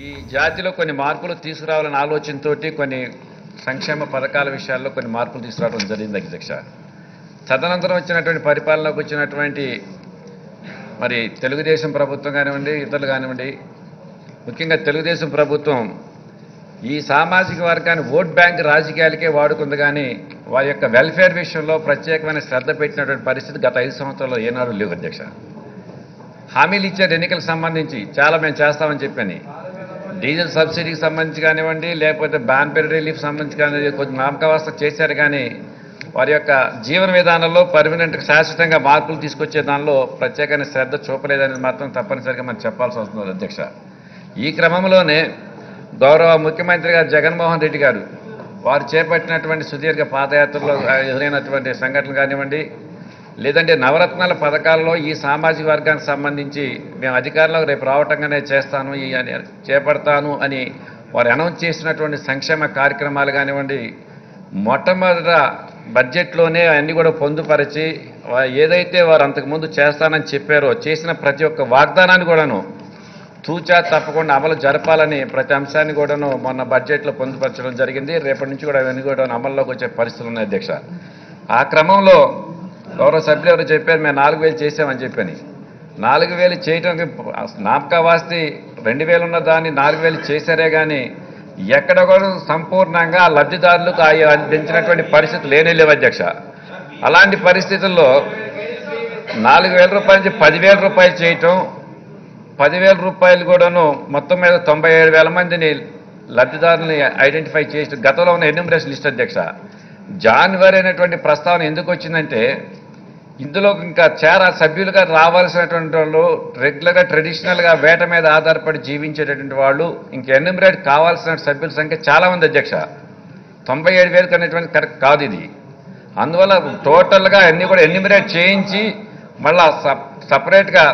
ఈ జాతిలో కొన్ని మార్పులు తీసుకురావాలనే ఆలోచనతోటి కొన్ని సంక్షేమ పథకాల విషయాల్లో కొన్ని మార్పులు తీసుకురావడం జరిగింది అధ్యక్ష తదనంతరం వచ్చినటువంటి పరిపాలనకు వచ్చినటువంటి మరి తెలుగుదేశం ప్రభుత్వం కానివ్వండి ఇతరులు కానివ్వండి ముఖ్యంగా తెలుగుదేశం ప్రభుత్వం ఈ సామాజిక వర్గాన్ని ఓట్ బ్యాంక్ రాజకీయాలకే వాడుకుంది కానీ వారి యొక్క వెల్ఫేర్ విషయంలో ప్రత్యేకమైన శ్రద్ధ పెట్టినటువంటి పరిస్థితి గత ఐదు సంవత్సరాల్లో ఏనాడు లేవు అధ్యక్ష హామీలు ఇచ్చారు ఎన్నికలకు సంబంధించి చాలా మేము చేస్తామని చెప్పని డీజిల్ సబ్సిడీకి సంబంధించి కానివ్వండి లేకపోతే బ్యాన్ పీరియడ్ రిలీఫ్ సంబంధించి కానీ కొంచెం నామకావస్థ చేశారు కానీ వారి యొక్క జీవన విధానంలో పర్మనెంట్ శాశ్వతంగా మార్పులు తీసుకొచ్చే దానిలో ప్రత్యేకమైన శ్రద్ధ చూపలేదనేది మాత్రం తప్పనిసరిగా మనం చెప్పాల్సి వస్తుంది అధ్యక్ష ఈ క్రమంలోనే గౌరవ ముఖ్యమంత్రి గారు జగన్మోహన్ రెడ్డి గారు వారు చేపట్టినటువంటి సుదీర్ఘ పాదయాత్రలో ఎదురైనటువంటి సంఘటనలు కానివ్వండి లేదంటే నవరత్నాల పథకాల్లో ఈ సామాజిక వర్గానికి సంబంధించి మేము అధికారంలోకి రేపు రావటంగానే చేస్తాను ఈ అని చేపడతాను అని వారు అనౌన్స్ చేసినటువంటి సంక్షేమ కార్యక్రమాలు కానివ్వండి మొట్టమొదట బడ్జెట్లోనే అన్ని కూడా పొందుపరిచి వా- ఏదైతే వారు అంతకుముందు చేస్తానని చెప్పారో చేసిన ప్రతి ఒక్క వాగ్దానాన్ని కూడాను తూచా తప్పకుండా అమలు జరపాలని ప్రతి అంశాన్ని కూడాను మొన్న బడ్జెట్లో పొందుపరచడం జరిగింది రేపటి నుంచి కూడా అవన్నీ కూడా అమల్లోకి వచ్చే పరిస్థితులు ఉన్నాయి అధ్యక్ష ఆ క్రమంలో గౌరవ సభ్యులు ఎవరు చెప్పారు మేము నాలుగు వేలు చేసామని చెప్పని నాలుగు వేలు చేయటం నామకా వాస్తి రెండు వేలు ఉన్న దాన్ని నాలుగు వేలు చేశారే కానీ ఎక్కడ కూడా సంపూర్ణంగా ఆ లబ్ధిదారులకు ఆ అందించినటువంటి పరిస్థితి లేనే లేవు అధ్యక్ష అలాంటి పరిస్థితుల్లో నాలుగు వేల రూపాయల నుంచి పదివేల రూపాయలు చేయటం పదివేల రూపాయలు కూడాను మొత్తం మీద తొంభై ఏడు వేల మందిని లబ్ధిదారులని ఐడెంటిఫై చేసి గతంలో ఉన్న ఎన్యూమరేషన్ లిస్ట్ అధ్యక్ష జాన్వరి అనేటువంటి ప్రస్తావన ఎందుకు వచ్చిందంటే ఇందులో ఇంకా చేర సభ్యులుగా రావాల్సినటువంటి వాళ్ళు రెగ్యులర్గా ట్రెడిషనల్గా వేట మీద ఆధారపడి జీవించేటటువంటి వాళ్ళు ఇంక ఎన్యూమరేట్ కావాల్సిన సభ్యుల సంఖ్య చాలా ఉంది అధ్యక్ష తొంభై ఏడు వేలకు అనేటువంటి కరెక్ట్ కాదు ఇది అందువల్ల టోటల్గా అన్నీ కూడా ఎన్యూమరేట్ చేయించి మళ్ళా సప్ సపరేట్గా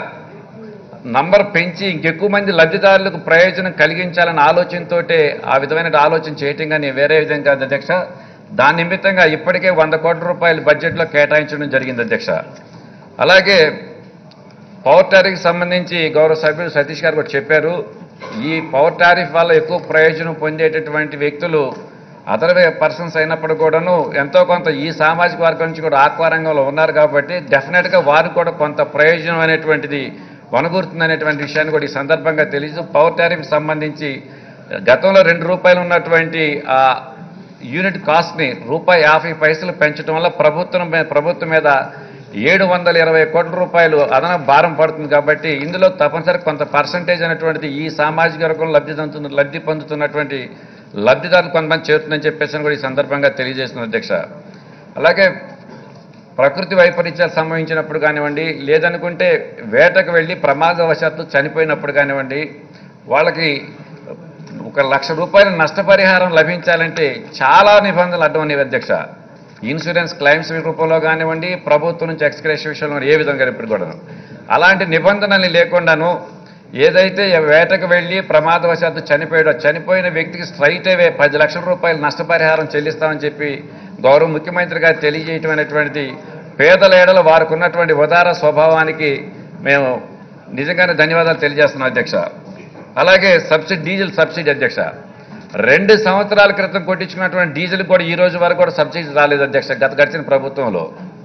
నంబర్ పెంచి ఇంకెక్కువ మంది లబ్ధిదారులకు ప్రయోజనం కలిగించాలన్న ఆలోచనతోటే ఆ విధమైన ఆలోచన చేయటం కానీ వేరే విధంగా కాదు అధ్యక్ష దాని నిమిత్తంగా ఇప్పటికే వంద కోట్ల రూపాయలు బడ్జెట్లో కేటాయించడం జరిగింది అధ్యక్ష అలాగే పవర్ టారిఫ్కి సంబంధించి గౌరవ సభ్యులు సతీష్ గారు కూడా చెప్పారు ఈ పవర్ టారిఫ్ వల్ల ఎక్కువ ప్రయోజనం పొందేటటువంటి వ్యక్తులు అదర్ పర్సన్స్ అయినప్పుడు కూడాను ఎంతో కొంత ఈ సామాజిక వర్గం నుంచి కూడా ఆక్వా రంగంలో ఉన్నారు కాబట్టి డెఫినెట్గా వారికి కూడా కొంత ప్రయోజనం అనేటువంటిది వనగూరుతుందనేటువంటి విషయాన్ని కూడా ఈ సందర్భంగా తెలియదు పవర్ టారిఫ్కి సంబంధించి గతంలో రెండు రూపాయలు ఉన్నటువంటి ఆ యూనిట్ కాస్ట్ని రూపాయి యాభై పైసలు పెంచడం వల్ల ప్రభుత్వం మీద ప్రభుత్వం మీద ఏడు వందల ఇరవై కోట్ల రూపాయలు అదనపు భారం పడుతుంది కాబట్టి ఇందులో తప్పనిసరి కొంత పర్సంటేజ్ అనేటువంటిది ఈ సామాజిక వర్గం లబ్ధి పొందుతున్న లబ్ధి పొందుతున్నటువంటి లబ్ధిదారులు కొంతమంది చేరుతుందని చెప్పేసి అని కూడా ఈ సందర్భంగా తెలియజేస్తున్నారు అధ్యక్ష అలాగే ప్రకృతి వైపరీత్యాలు సంభవించినప్పుడు కానివ్వండి లేదనుకుంటే వేటకు వెళ్ళి ప్రమాదవశాత్తు చనిపోయినప్పుడు కానివ్వండి వాళ్ళకి ఒక లక్ష రూపాయల నష్టపరిహారం లభించాలంటే చాలా నిబంధనలు అడ్డం అనేవి అధ్యక్ష ఇన్సూరెన్స్ క్లైమ్స్ రూపంలో కానివ్వండి ప్రభుత్వం నుంచి ఎక్స్క్రేష్ విషయంలో ఏ విధంగా ఇప్పుడు కూడాను అలాంటి నిబంధనలు లేకుండాను ఏదైతే వేటకు వెళ్ళి ప్రమాదవశాత్తు చనిపోయాడో చనిపోయిన వ్యక్తికి స్ట్రైట్ అవే పది లక్షల రూపాయలు నష్టపరిహారం చెల్లిస్తామని చెప్పి గౌరవ ముఖ్యమంత్రి గారు తెలియజేయటం అనేటువంటిది పేదల ఏడల వారికి ఉన్నటువంటి ఉదార స్వభావానికి మేము నిజంగానే ధన్యవాదాలు తెలియజేస్తున్నాం అధ్యక్ష అలాగే సబ్సిడీ డీజిల్ సబ్సిడీ అధ్యక్ష రెండు సంవత్సరాల క్రితం కొట్టించుకున్నటువంటి డీజిల్ కూడా ఈ రోజు వరకు కూడా సబ్సిడీ రాలేదు అధ్యక్ష గత గడిచిన ప్రభుత్వంలో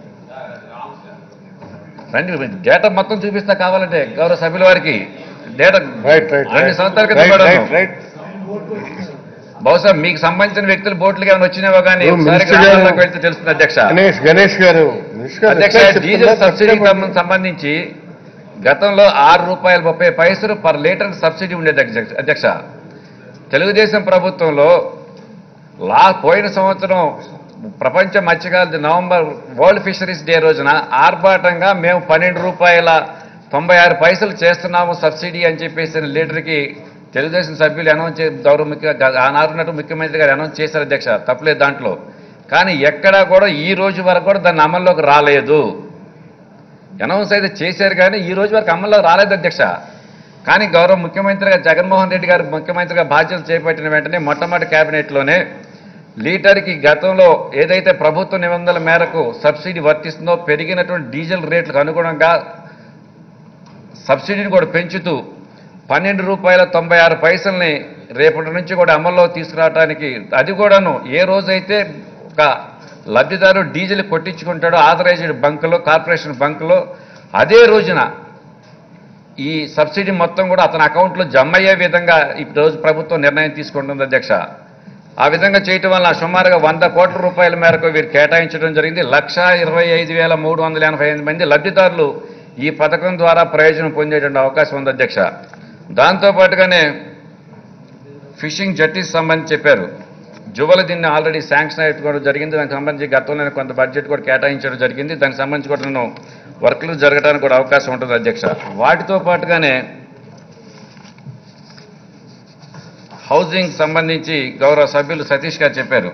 రండి డేటా మొత్తం చూపిస్తా కావాలంటే గౌరవ సభ్యుల వారికి డేటా రైట్ రైట్ రెండు సంవత్సరాల క్రితం రైట్ కూడా రైట్ రైట్ బహుశా మీకు సంబంధించిన వ్యక్తులు బోట్లుగా ఏమైనా వచ్చినావో కానీ ఓ, ఒకసారి మినిస్టర్ గారు. గ్రామాల్లోకి వెళ్తే తెలుస్తుంది అధ్యక్ష గణేష్ గణేష్ గారు మినిస్టర్ గారు అధ్యక్ష ఎట్లా డీజిల్ చెప్తున్నారు? సబ్సిడీకి చెప్తే సంబంధించి గతంలో ఆరు రూపాయల ముప్పై పైసలు పర్ లీటర్ సబ్సిడీ ఉండేది అధ్యక్ష- అధ్యక్ష తెలుగుదేశం ప్రభుత్వంలో లా పోయిన సంవత్సరం ప్రపంచ మత్స్యకాల నవంబర్ వరల్డ్ ఫిషరీస్ డే రోజున ఆర్భాటంగా మేము పన్నెండు రూపాయల తొంభై ఆరు పైసలు చేస్తున్నాము సబ్సిడీ అని చెప్పేసి లీటర్కి తెలుగుదేశం సభ్యులు అనౌన్స్ చే గౌరవ ముఖ్య ఆనారున్నట్టు ముఖ్యమంత్రి గారు అనౌన్స్ చేశారు అధ్యక్ష తప్పలేదు దాంట్లో కానీ ఎక్కడా కూడా ఈ రోజు వరకు కూడా దాన్ని అమల్లోకి రాలేదు అనౌన్స్ అయితే చేశారు కానీ ఈ రోజు వరకు అమల్లో రాలేదు అధ్యక్ష కానీ గౌరవ ముఖ్యమంత్రిగా జగన్మోహన్ రెడ్డి గారు ముఖ్యమంత్రిగా బాధ్యతలు చేపట్టిన వెంటనే మొట్టమొదటి కేబినెట్లోనే లీటర్కి గతంలో ఏదైతే ప్రభుత్వ నిబంధనల మేరకు సబ్సిడీ వర్తిస్తుందో పెరిగినటువంటి డీజిల్ రేట్లకు అనుగుణంగా సబ్సిడీని కూడా పెంచుతూ పన్నెండు రూపాయల తొంభై ఆరు పైసల్ని రేపటి నుంచి కూడా అమల్లో తీసుకురావడానికి అది కూడాను ఏ రోజైతే ఒక లబ్ధిదారు డీజిల్ కొట్టించుకుంటాడో ఆథరైజ్డ్ బంకులో కార్పొరేషన్ బంకులో అదే రోజున ఈ సబ్సిడీ మొత్తం కూడా అతని అకౌంట్లో జమ అయ్యే విధంగా ఈ రోజు ప్రభుత్వం నిర్ణయం తీసుకుంటుంది అధ్యక్ష ఆ విధంగా చేయటం వల్ల సుమారుగా వంద కోట్ల రూపాయల మేరకు వీరు కేటాయించడం జరిగింది లక్ష ఇరవై ఐదు వేల మూడు వందల ఎనభై ఎనిమిది మంది లబ్ధిదారులు ఈ పథకం ద్వారా ప్రయోజనం పొందేటువంటి అవకాశం ఉంది అధ్యక్ష దాంతోపాటుగానే ఫిషింగ్ జట్టీస్ సంబంధించి చెప్పారు జువలు దీన్ని ఆల్రెడీ శాంక్షన్ అయిపోవడం జరిగింది దానికి సంబంధించి గతంలో కొంత బడ్జెట్ కూడా కేటాయించడం జరిగింది దానికి సంబంధించి కూడా నేను వర్క్లు జరగడానికి కూడా అవకాశం ఉంటుంది అధ్యక్ష వాటితో పాటుగానే హౌసింగ్ సంబంధించి గౌరవ సభ్యులు సతీష్ గారు చెప్పారు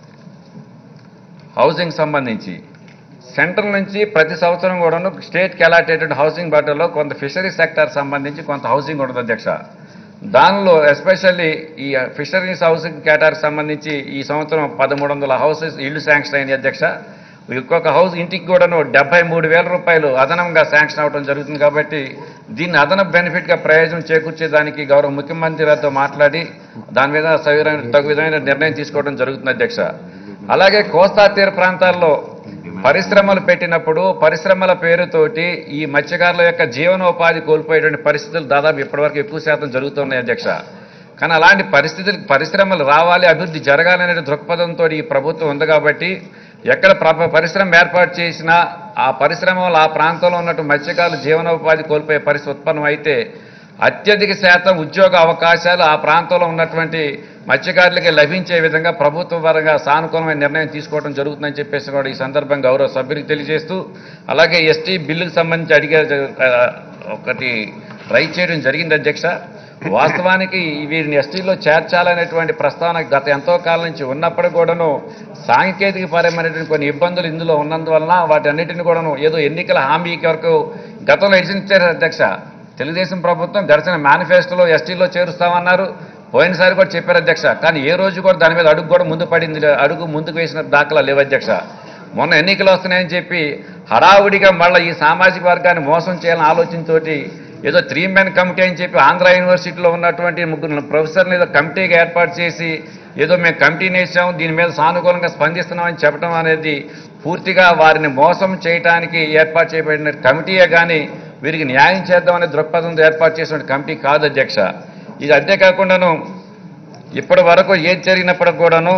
హౌసింగ్ సంబంధించి సెంట్రల్ నుంచి ప్రతి సంవత్సరం కూడాను స్టేట్కి అలాటేటెడ్ హౌసింగ్ బట్టలో కొంత ఫిషరీ సెక్టర్ సంబంధించి కొంత హౌసింగ్ ఉంటుంది అధ్యక్ష దానిలో ఎస్పెషల్లీ ఈ ఫిషరీస్ హౌసింగ్ కేటార్ సంబంధించి ఈ సంవత్సరం పదమూడు వందల హౌసెస్ ఇల్లు శాంక్షన్ అయింది అధ్యక్ష ఒక్కొక్క హౌస్ ఇంటికి కూడాను డెబ్బై మూడు వేల రూపాయలు అదనంగా శాంక్షన్ అవ్వడం జరుగుతుంది కాబట్టి దీన్ని అదనపు బెనిఫిట్గా ప్రయోజనం చేకూర్చేదానికి గౌరవ ముఖ్యమంత్రి గారితో మాట్లాడి దాని మీద సవిరమైన తగు విధమైన నిర్ణయం తీసుకోవడం జరుగుతుంది అధ్యక్ష అలాగే కోస్తా తీర ప్రాంతాల్లో పరిశ్రమలు పెట్టినప్పుడు పరిశ్రమల పేరుతోటి ఈ మత్స్యకారుల యొక్క జీవనోపాధి కోల్పోయేటువంటి పరిస్థితులు దాదాపు ఇప్పటివరకు ఎక్కువ శాతం జరుగుతున్నాయి అధ్యక్ష కానీ అలాంటి పరిస్థితులు పరిశ్రమలు రావాలి అభివృద్ధి జరగాలనే దృక్పథంతో ఈ ప్రభుత్వం ఉంది కాబట్టి ఎక్కడ ప్ర- పరిశ్రమ ఏర్పాటు చేసినా ఆ పరిశ్రమలు ఆ ప్రాంతంలో ఉన్నట్టు మత్స్యకారులు జీవనోపాధి కోల్పోయే పరిస్థితి ఉత్పన్నం అయితే అత్యధిక శాతం ఉద్యోగ అవకాశాలు ఆ ప్రాంతంలో ఉన్నటువంటి మత్స్యకారులకి లభించే విధంగా ప్రభుత్వ పరంగా సానుకూలమైన నిర్ణయం తీసుకోవడం జరుగుతుందని చెప్పేసి కూడా ఈ సందర్భంగా గౌరవ సభ్యులకు తెలియజేస్తూ అలాగే ఎస్టీ బిల్లుకు సంబంధించి అడిగే ఆ, ఒకటి ట్రై చేయడం జరిగింది అధ్యక్ష వాస్తవానికి వీరిని ఎస్టీలో చేర్చాలనేటువంటి ప్రస్తావన గత ఎంతో కాలం నుంచి ఉన్నప్పటికీ కూడాను సాంకేతిక పరమైనటువంటి కొన్ని ఇబ్బందులు ఇందులో ఉన్నందువలన వాటి అన్నిటిని కూడాను ఏదో ఎన్నికల హామీకి వరకు గతంలో ఇచ్చారు అధ్యక్ష తెలుగుదేశం ప్రభుత్వం గడిచిన మేనిఫెస్టోలో ఎస్టీలో చేరుస్తామన్నారు పోయినసారి కూడా చెప్పారు అధ్యక్ష కానీ ఏ రోజు కూడా దాని మీద అడుగు కూడా ముందు పడింది లే- అడుగు ముందుకు వేసిన దాఖలా లేవు అధ్యక్ష మొన్న ఎన్నికలు వస్తున్నాయని చెప్పి హడావుడిగా మళ్ళీ ఈ సామాజిక వర్గాన్ని మోసం చేయాలని ఆలోచనతోటి ఏదో త్రీ మెన్ కమిటీ అని చెప్పి ఆంధ్ర యూనివర్సిటీలో ఉన్నటువంటి ముగ్గురు ప్రొఫెసర్లు ఏదో కమిటీగా ఏర్పాటు చేసి ఏదో మేము కమిటీని వేసాం దీని మీద సానుకూలంగా స్పందిస్తున్నామని చెప్పడం అనేది పూర్తిగా వారిని మోసం చేయడానికి ఏర్పాటు చేయబడిన కమిటీయే కానీ వీరికి న్యాయం చేద్దామనే దృక్పథంతో ఏర్పాటు చేసిన కమిటీ కాదు అధ్యక్ష ఇది అంతేకాకుండాను ఇప్పటి వరకు ఏది జరిగినప్పటికి కూడాను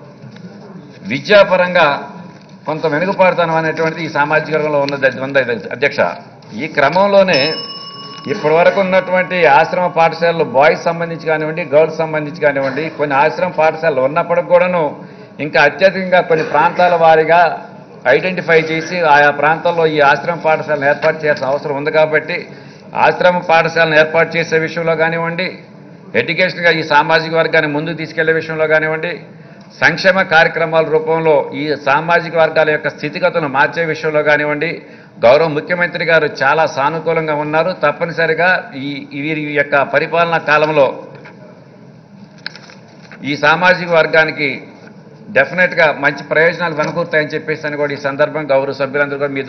విద్యాపరంగా కొంత వెనుకబాటుతనం అనేటువంటిది ఈ సామాజిక వర్గంలో ఉన్నది ఉంది అధ్యక్ష ఈ క్రమంలోనే ఇప్పటి వరకు ఉన్నటువంటి ఆశ్రమ పాఠశాలలు బాయ్స్ సంబంధించి కానివ్వండి గర్ల్స్ సంబంధించి కానివ్వండి కొన్ని ఆశ్రమ పాఠశాలలు ఉన్నప్పటికి కూడాను ఇంకా అత్యధికంగా కొన్ని ప్రాంతాల వారీగా ఐడెంటిఫై చేసి ఆయా ప్రాంతాల్లో ఈ ఆశ్రమ పాఠశాలను ఏర్పాటు చేయాల్సిన అవసరం ఉంది కాబట్టి ఆశ్రమ పాఠశాలను ఏర్పాటు చేసే విషయంలో కానివ్వండి ఎడ్యుకేషన్గా ఈ సామాజిక వర్గాన్ని ముందుకు తీసుకెళ్లే విషయంలో కానివ్వండి సంక్షేమ కార్యక్రమాల రూపంలో ఈ సామాజిక వర్గాల యొక్క స్థితిగతులను మార్చే విషయంలో కానివ్వండి గౌరవ ముఖ్యమంత్రి గారు చాలా సానుకూలంగా ఉన్నారు తప్పనిసరిగా ఈ ఈ వీరి యొక్క పరిపాలనా కాలంలో ఈ సామాజిక వర్గానికి డెఫినెట్గా మంచి ప్రయోజనాలు వెనకూరుతాయని చెప్పేసి అని కూడా ఈ సందర్భంగా గౌరవ సభ్యులందరూ కూడా మీ